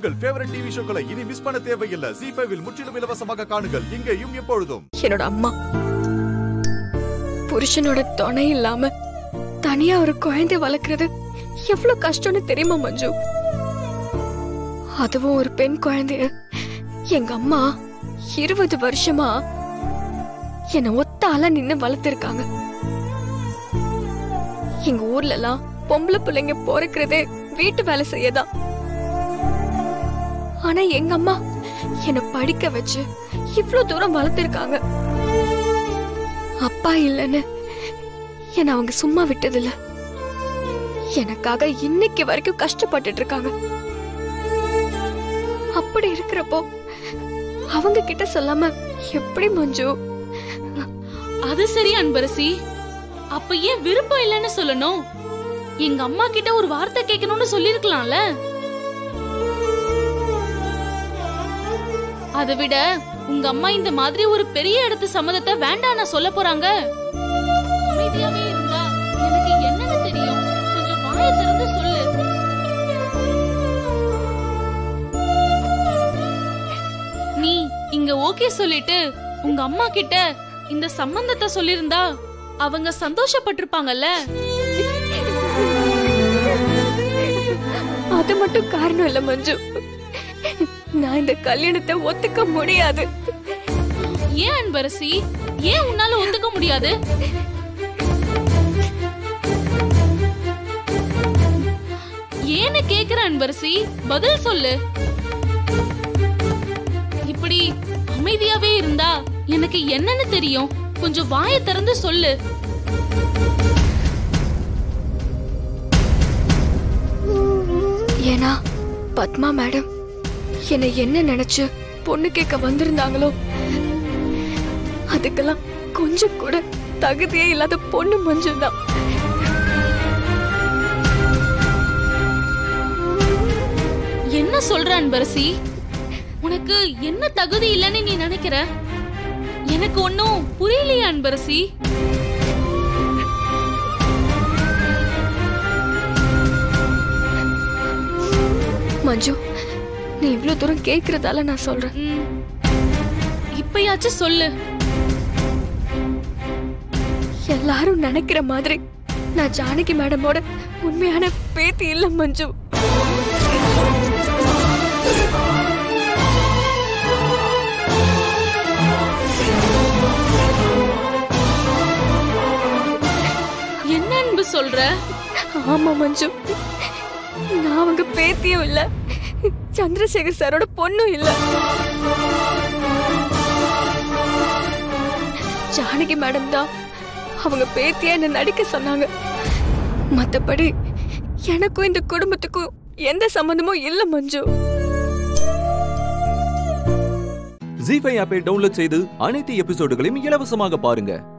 உங்கள் favourite TV ஷோக்களை இனி miss பண்ண தேவையில்லை ஜி ஃபைவில் முற்றிலும் இலவசமாக காணுங்கள் இங்கேயும் எப்பொழுதும் என்னோட அம்மா புருஷனோட துணை இல்லாம தனியா ஒரு குழந்தை வளர்க்கறது எவ்வளவு கஷ்டம்னு தெரியுமா மஞ்சு அதுவும் ஒரு பெண் குழந்தைய எங்க அம்மா இருபது வருஷமா என்ன ஒத்த ஆளா நின்னு வளர்த்திருக்காங்க எங்க ஊர்ல எல்லாம் பொம்பளை பிள்ளைங்க பிறக்கிறதே வீட்டு வேலை செய்யதான் ஆனா எங்க அம்மா என்ன படிக்க வச்சு இவ்ளோ தூரம் வளர்த்திருக்காங்க அப்பா இல்லைன்னு என்ன அவங்க சும்மா விட்டதில்ல எனக்காக இன்னைக்கு வரைக்கும் கஷ்டப்பட்டுட்டு இருக்காங்க அப்படி இருக்கிறப்போ அவங்க கிட்ட சொல்லாம எப்படி மஞ்சு அது சரி அன்பரசி அப்ப ஏன் விருப்பம் இல்லைன்னு சொல்லணும் எங்க அம்மா கிட்ட ஒரு வார்த்தை கேட்கணும்னு சொல்லிருக்கலாம்ல அதை விட உங்க அம்மா இந்த மாதிரி ஒரு பெரிய இடத்து சம்மதத்தை வேண்டாம் நான் சொல்ல போறாங்க அமைதியாவே இருந்தா எனக்கு என்னன்னு தெரியும் கொஞ்சம் வாயை திறந்து சொல்லு நீ இங்க ஓகே சொல்லிட்டு உங்க அம்மா கிட்ட இந்த சம்பந்தத்தை சொல்லிருந்தா அவங்க சந்தோஷப்பட்டிருப்பாங்கல்ல அது மட்டும் காரணம் இல்ல மஞ்சு நான் இந்த கல்யாணத்தை ஒத்துக்க முடியாது ஏன் அன்பரசி ஏன் உன்னால ஒத்துக்க முடியாது ஏன்னு கேக்குற அன்பரசி பதில் சொல்லு இப்படி அமைதியாவே இருந்தா எனக்கு என்னன்னு தெரியும் கொஞ்சம் வாயை திறந்து சொல்லு ஏன்னா பத்மா மேடம் என்னை என்ன நினைச்சு பொண்ணு கேட்க வந்திருந்தாங்களோ அதுக்கெல்லாம் கொஞ்சம் கூட தகுதியே இல்லாத பொண்ணு மஞ்சு தான் என்ன சொல்ற அன்பரசி உனக்கு என்ன தகுதி இல்லைன்னு நீ நினைக்கிற எனக்கு ஒன்னும் புரியலையே அன்பரசி மஞ்சு நீ இவ்ளோ தூரம் கேக்குறதால நான் சொல்றேன் ம். இப்பயாச்சும் சொல்லு எல்லாரும் நினைக்கிற மாதிரி நான் ஜானகி மேடமோட உண்மையான பேத்தி இல்ல மஞ்சு என்ன அன்பு சொல்ற ஆமா மஞ்சு நான் அவங்க பேத்தியும் இல்ல சந்திரசேகர் சாரோட பொண்ணும் இல்ல ஜானகி மேடம் தான் அவங்க பேத்தியா என்ன நடிக்க சொன்னாங்க மத்தபடி எனக்கும் இந்த குடும்பத்துக்கும் எந்த சம்பந்தமும் இல்ல மஞ்சு ஜி ஃபைவ் ஆப்பை டவுன்லோட் செய்து அனைத்து எபிசோடுகளையும் இலவசமாக பாருங்க